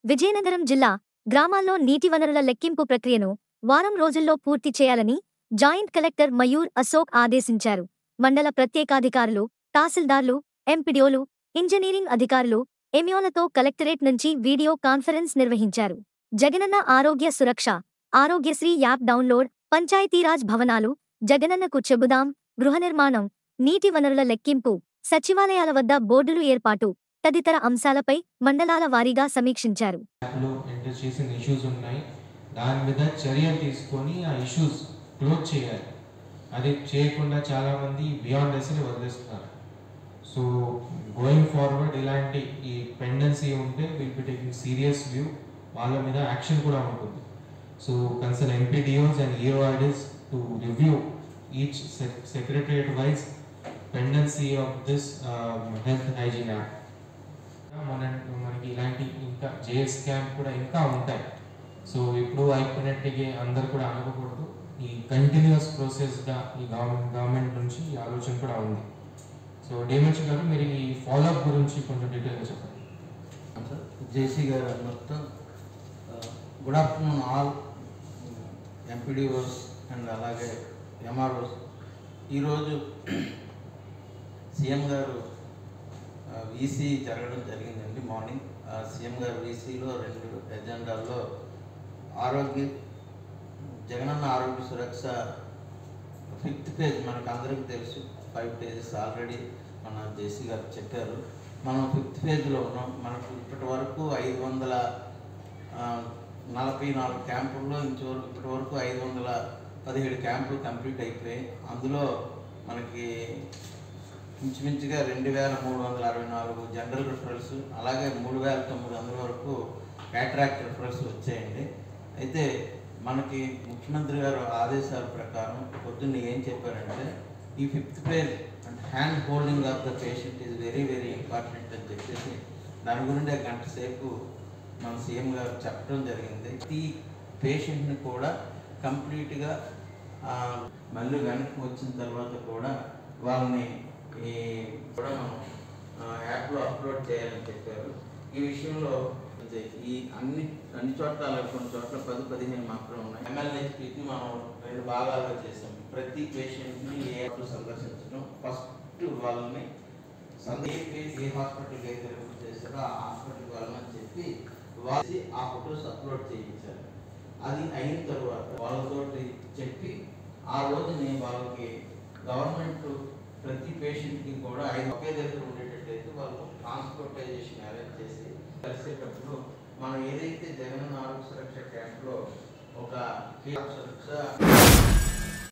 విజయనగరం జిల్లా గ్రామాల్లో నీటి వనరుల లెక్కింపు ప్రక్రియను వారం రోజుల్లో పూర్తి చేయాలని జాయింట్ కలెక్టర్ మయూర్ అశోక్ ఆదేశించారు మండల ప్రత్యేకాధికారులు తహసీల్దార్లు ఎంపీడీఓలు ఇంజనీరింగ్ అధికారులు ఎమియోలతో కలెక్టరేట్ నుంచి వీడియో కాన్ఫరెన్స్ నిర్వహించారు జగనన్న ఆరోగ్య సురక్ష ఆరోగ్యశ్రీ యాప్ డౌన్లోడ్ పంచాయతీరాజ్ భవనాలు జగనన్నకు చెబుదాం గృహ నిర్మాణం నీటి వనరుల లెక్కింపు సచివాలయాల వద్ద బోర్డులు ఏర్పాటు తదితర అంశాలపై మండలాల వారీగా సమీక్షించారు యాప్లో ఎంటర్ చేసిన ఇష్యూస్ ఉన్నాయి దాని మీద చర్యలు తీసుకొని ఆ ఇష్యూస్ క్లోజ్ చేయాలి అది చేయకుండా చాలామంది బియాండ్ ఎస్ని వదిలేస్తున్నారు సో గోయింగ్ ఫార్వర్డ్ ఇలాంటి ఈ పెండెన్సీ ఉంటే will be taking serious view వాళ్ళ మీద యాక్షన్ కూడా ఉంటుంది so concern MPDOs and EORDs to review each secretariat wise pendency of this health hygiene app మన మనకి ఇలాంటి ఇంకా జేఎస్ క్యాంప్ కూడా ఇంకా ఉంటాయి సో ఇప్పుడు అయిపోయినట్టుగా అందరు కూడా అనుకోకూడదు ఈ కంటిన్యూస్ ప్రాసెస్గా ఈ గవర్నమెంట్ గవర్నమెంట్ నుంచి ఈ ఆలోచన కూడా ఉంది సో డేమేజ్ గారు మీరు ఈ ఫాలోఅప్ గురించి కొంచెం డీటెయిల్గా చెప్పండి సార్ జేసీ గారు మొత్తం good afternoon all MPDOs and అలాగే ఎంఆర్ఓస్ ఈరోజు సీఎం గారు వీసీ జరగడం జరిగిందండి మార్నింగ్ సీఎం గారు వీసీలో రెండు ఎజెండాల్లో ఆరోగ్య జగనన్న ఆరోగ్య సురక్ష ఫిఫ్త్ పేజ్ మనకు అందరికీ తెలుసు ఫైవ్ పేజెస్ ఆల్రెడీ మన జేసీ గారు చెప్పారు మనం ఫిఫ్త్ పేజ్లో ఉన్నాం మనకు ఇప్పటి వరకు ఐదు వందల ఆ, నలభై నాలుగు క్యాంపుల్లో ఇంతవరకు ఇప్పటి వరకు ఐదు వందల పదిహేడు క్యాంపులు కంప్లీట్ అయిపోయాయి అందులో మనకి ఇంచుమించుగా రెండు వేల మూడు వందల అరవై నాలుగు జనరల్ రిఫరల్స్ అలాగే మూడు వేల తొమ్మిది వందల వరకు క్యాట్రాక్ట్ రిఫరల్స్ వచ్చాయండి అయితే మనకి ముఖ్యమంత్రి గారు ఆదేశాల ప్రకారం పొద్దున్న ఏం చెప్పారంటే ఈ ఫిఫ్త్ పేజ్ అంటే hand holding of the patient is very very important అని చెప్పేసి దాని గురించి ఒక గంట సేపు మన సీఎం గారు చెప్పడం జరిగింది ఈ పేషెంట్ని కూడా కంప్లీట్గా మళ్ళీ వెనక్కి వచ్చిన తర్వాత కూడా వాళ్ళని ఈ కూడా మనం ఆ, యాప్లో అప్లోడ్ చేయాలని చెప్పారు ఈ విషయంలో అదే ఈ అన్ని అన్ని చోట్ల అలాగే కొన్ని చోట్ల పది పదిహేను మాత్రం ఉన్నాయి ఎమ్మెల్యేస్పీకి మనం రెండు భాగాలుగా చేసాం ప్రతి పేషెంట్ని ఏ యాప్ సందర్శించడం ఫస్ట్ వాళ్ళని సందే ఏ హాస్పిటల్కి అయితే రిఫర్ చేశారో ఆ హాస్పిటల్కి వెళ్ళమని చెప్పి వాళ్ళు ఆ ఫొటోస్ అప్లోడ్ చేయించారు అది అయిన తర్వాత వాళ్ళతోటి చెప్పి ఆ రోజుని వాళ్ళకి గవర్నమెంట్ ప్రతి పేషెంట్కి కూడా ఐదు ఒకే దగ్గర ఉండేటట్టయితే వాళ్ళు ట్రాన్స్పోర్టైజేషన్ అరేంజ్ చేసి కలిసేటప్పుడు మనం ఏదైతే జగన్ ఆరోగ్య సురక్ష క్యాంప్లో ఒక సురక్ష